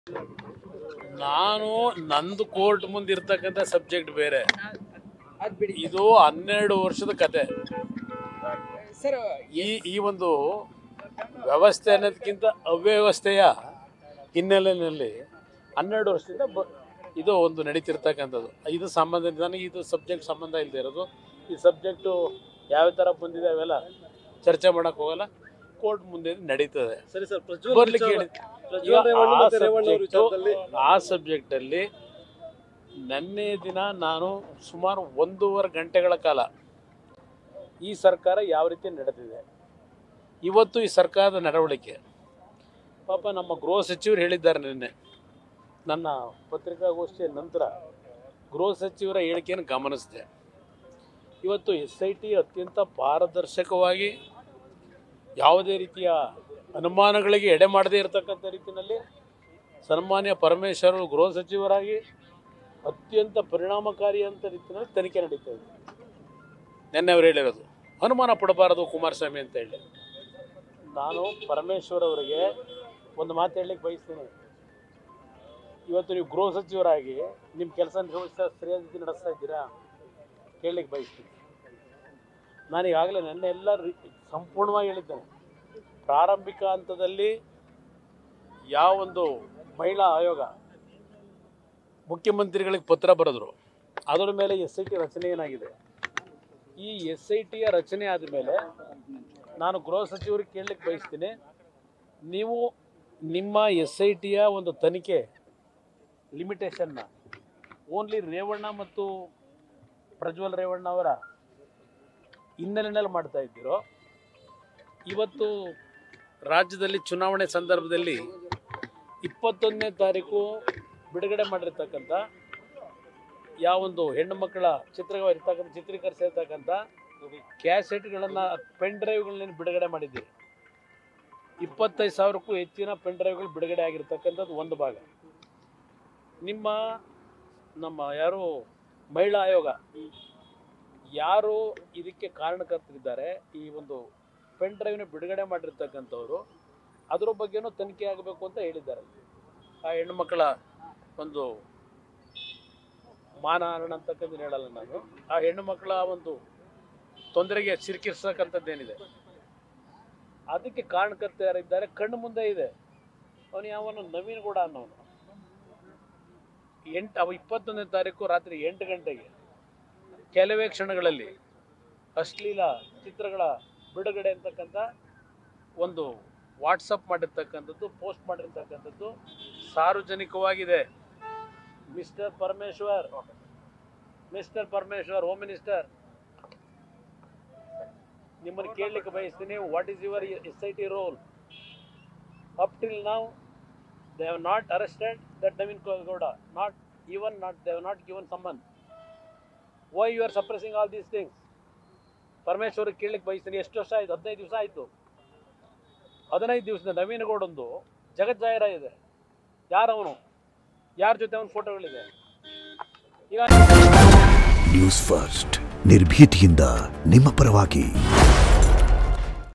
ನಾನು ನಂದು ಕೋರ್ಟ್ ಮುಂದೆ ಇರ್ತಕ್ಕಂಥ ಸಬ್ಜೆಕ್ಟ್ ಬೇರೆ ಅದ್ ಬಿಡಿ ಇದು ಹನ್ನೆರಡು ವರ್ಷದ ಕತೆ ಸರ್ ಈ ಈ ಒಂದು ವ್ಯವಸ್ಥೆ ಅನ್ನೋದಕ್ಕಿಂತ ಅವ್ಯವಸ್ಥೆಯ ಹಿನ್ನೆಲೆಯಲ್ಲಿ ಹನ್ನೆರಡು ವರ್ಷದಿಂದ ಬ ಇದು ಒಂದು ನಡೀತಿರ್ತಕ್ಕಂಥದ್ದು ಇದು ಸಂಬಂಧ ನನಗೆ ಇದು ಸಬ್ಜೆಕ್ಟ್ ಸಂಬಂಧ ಇಲ್ಲದೆ ಇರೋದು ಈ ಸಬ್ಜೆಕ್ಟು ಯಾವ ಥರ ಬಂದಿದೆ ಅವೆಲ್ಲ ಚರ್ಚೆ ಮಾಡೋಕ್ಕೆ ಹೋಗಲ್ಲ ಕೋರ್ಟ್ ಮುಂದೆ ನಡೀತದೆ ಸರಿ ಸರ್ ಪ್ರಜ್ವಲ್ ಬರ್ಲಿಕ್ಕೆ ವಿಚಾರ- ಹೇಳಿ ಪ್ರಜ್ವಲ್ ರೇವಣ್ಣ ಮತ್ತೆ ರೇವಣ್ಣ ಅವ್ರ ವಿಚಾರದಲ್ಲಿ ಆ ಸಬ್ಜೆಕ್ಟಲ್ಲಿ ನೆನ್ನೆ ದಿನ ನಾನು ಸುಮಾರು ಒಂದೂವರೆ ಗಂಟೆಗಳ ಕಾಲ ಈ ಸರ್ಕಾರ ಯಾವ ರೀತಿ ನಡೆದಿದೆ ಇವತ್ತು ಈ ಸರ್ಕಾರದ ನಡವಳಿಕೆ ಪಾಪ ನಮ್ಮ ಗೃಹ ಸಚಿವರು ಹೇಳಿದ್ದಾರೆ ನಿನ್ನೆ ನನ್ನ ಪತ್ರಿಕಾಗೋಷ್ಠಿಯ ನಂತರ ಗೃಹ ಸಚಿವರ ಹೇಳಿಕೆಯನ್ನು ಗಮನಿಸಿದೆ ಇವತ್ತು ಎಸ್ ಐ ಟಿ ಅತ್ಯಂತ ಪಾರದರ್ಶಕವಾಗಿ ಯಾವುದೇ ರೀತಿಯ ಅನುಮಾನಗಳಿಗೆ ಎಡೆ ಮಾಡದೇ ಇರತಕ್ಕಂಥ ರೀತಿಯಲ್ಲಿ ಸನ್ಮಾನ್ಯ ಪರಮೇಶ್ವರ್ ಅವರು ಗೃಹ ಸಚಿವರಾಗಿ ಅತ್ಯಂತ ಪರಿಣಾಮಕಾರಿ ಅಂತ ರೀತಿಯಲ್ಲಿ ತನಿಖೆ ನಡೀತಾ ಇದೆ ನಿನ್ನೆ ಅವ್ರು ಹೇಳಿರೋದು ಅನುಮಾನ ಪಡಬಾರದು ಕುಮಾರಸ್ವಾಮಿ ಅಂತ ಹೇಳಿ ನಾನು ಪರಮೇಶ್ವರ್ ಅವರಿಗೆ ಒಂದು ಮಾತು ಹೇಳಲಿಕ್ಕೆ ಬಯಸ್ತೀನಿ ಇವತ್ತು ನೀವು ಗೃಹ ಸಚಿವರಾಗಿ ನಿಮ್ಮ ಕೆಲಸ ನಿರ್ವಹಿಸ್ತಾ ಸರಿಯಾದ ರೀತಿ ನಡೆಸ್ತಾ ಇದ್ದೀರಾ ಕೇಳಲಿಕ್ಕೆ ಬಯಸ್ತೀನಿ ನಾನು ಈಗಾಗಲೇ ನೆನ್ನೆ ಎಲ್ಲ ರೀ ಸಂಪೂರ್ಣವಾಗಿ ಹೇಳಿದ್ದೇನೆ ಪ್ರಾರಂಭಿಕ ಹಂತದಲ್ಲಿ ಯಾವೊಂದು ಮಹಿಳಾ ಆಯೋಗ ಮುಖ್ಯಮಂತ್ರಿಗಳಿಗೆ ಪತ್ರ ಬರೆದ್ರು ಅದರ ಮೇಲೆ ಎಸ್ ಐ ಟಿ ರಚನೆ ಏನಾಗಿದೆ ಈ ಎಸ್ ಐ ಟಿಯ ರಚನೆ ಆದಮೇಲೆ ನಾನು ಗೃಹ ಸಚಿವರಿಗೆ ಕೇಳಲಿಕ್ಕೆ ಬಯಸ್ತೀನಿ ನೀವು ನಿಮ್ಮ ಎಸ್ ಐ ಟಿಯ ಒಂದು ತನಿಖೆ ಲಿಮಿಟೇಷನ್ನ ಓನ್ಲಿ ರೇವಣ್ಣ ಮತ್ತು ಪ್ರಜ್ವಲ್ ರೇವಣ್ಣ ಅವರ ಹಿನ್ನೆಲೆಯಲ್ಲಿ ಮಾಡ್ತಾ ಇದ್ದೀರೋ ಇವತ್ತು ರಾಜ್ಯದಲ್ಲಿ ಚುನಾವಣೆ ಸಂದರ್ಭದಲ್ಲಿ ಇಪ್ಪತ್ತೊಂದನೇ ತಾರೀಕು ಬಿಡುಗಡೆ ಮಾಡಿರ್ತಕ್ಕಂಥ ಯಾವೊಂದು ಹೆಣ್ಣು ಮಕ್ಕಳ ಚಿತ್ರಗಳು ಇರ್ತಕ್ಕಂಥ ಚಿತ್ರೀಕರಿಸಿರ್ತಕ್ಕಂಥ ಕ್ಯಾಸೆಟ್ಗಳನ್ನು ಪೆನ್ ಡ್ರೈವ್ಗಳನ್ನ ಬಿಡುಗಡೆ ಮಾಡಿದ್ದೀವಿ ಇಪ್ಪತ್ತೈದು ಸಾವಿರಕ್ಕೂ ಹೆಚ್ಚಿನ ಪೆನ್ ಡ್ರೈವ್ಗಳು ಬಿಡುಗಡೆ ಆಗಿರ್ತಕ್ಕಂಥದ್ದು ಒಂದು ಭಾಗ ನಿಮ್ಮ ನಮ್ಮ ಯಾರು ಮಹಿಳಾ ಆಯೋಗ ಯಾರು ಇದಕ್ಕೆ ಕಾರಣಕರ್ತರಿದ್ದಾರೆ ಈ ಒಂದು ಪೆನ್ ಡ್ರೈವ್ನ ಬಿಡುಗಡೆ ಮಾಡಿರ್ತಕ್ಕಂಥವ್ರು ಅದ್ರ ಬಗ್ಗೆನೂ ತನಿಖೆ ಆಗಬೇಕು ಅಂತ ಹೇಳಿದ್ದಾರೆ ಆ ಹೆಣ್ಣುಮಕ್ಕಳ ಒಂದು ಮಾನಹಾರಣ ಅಂತಕ್ಕಂಥ ಹೇಳಲ್ಲ ನಾನು ಆ ಹೆಣ್ಣು ಮಕ್ಕಳ ಒಂದು ತೊಂದರೆಗೆ ಸಿಲುಕಿರ್ತಕ್ಕಂಥದ್ದೇನಿದೆ ಅದಕ್ಕೆ ಕಾರಣಕರ್ತ ಯಾರಿದ್ದಾರೆ ಕಣ್ಣು ಮುಂದೆ ಇದೆ ಅವನು ಯಾವನು ನವೀನ್ ಗೌಡ ಅನ್ನೋನು ಎಂಟು ಅವ ಇಪ್ಪತ್ತೊಂದನೇ ತಾರೀಕು ರಾತ್ರಿ ಎಂಟು ಗಂಟೆಗೆ ಕೆಲವೇ ಕ್ಷಣಗಳಲ್ಲಿ ಅಶ್ಲೀಲ ಚಿತ್ರಗಳ ಬಿಡುಗಡೆ ಅಂತಕ್ಕಂಥ ಒಂದು ವಾಟ್ಸಪ್ ಮಾಡಿರ್ತಕ್ಕಂಥದ್ದು ಪೋಸ್ಟ್ ಮಾಡಿರ್ತಕ್ಕಂಥದ್ದು ಸಾರ್ವಜನಿಕವಾಗಿದೆ mister Parameshwar mister Parameshwar home minister ನಿಮ್ಮನ್ನು ಕೇಳಲಿಕ್ಕೆ ಬಯಸ್ತೀನಿ what is your S I T role up till ನಾವು they have not arrested that Naveen Gowda not even not they have not given summon why you are suppressing all these things Parameshwar ಕೇಳಲಿಕ್ಕೆ ಬಯಸ್ತೀನಿ ಎಷ್ಟು ವರ್ಷ ಆಯಿತು ಹದಿನೈದು ದಿವಸ ಆಯಿತು ಹದಿನೈದು ದಿವಸದ ನವೀನ್ ಗೌಡೊಂದು ಜಗಜ್ಜಾಹಿರ ಇದೆ ಯಾರವನು ಯಾರ ಜೊತೆ ಅವನ ಫೋಟೋಗಳಿದೆ ಈಗ ನ್ಯೂಸ್ ಫಸ್ಟ್ ನಿರ್ಭೀತಿಯಿಂದ ನಿಮ್ಮ ಪರವಾಗಿ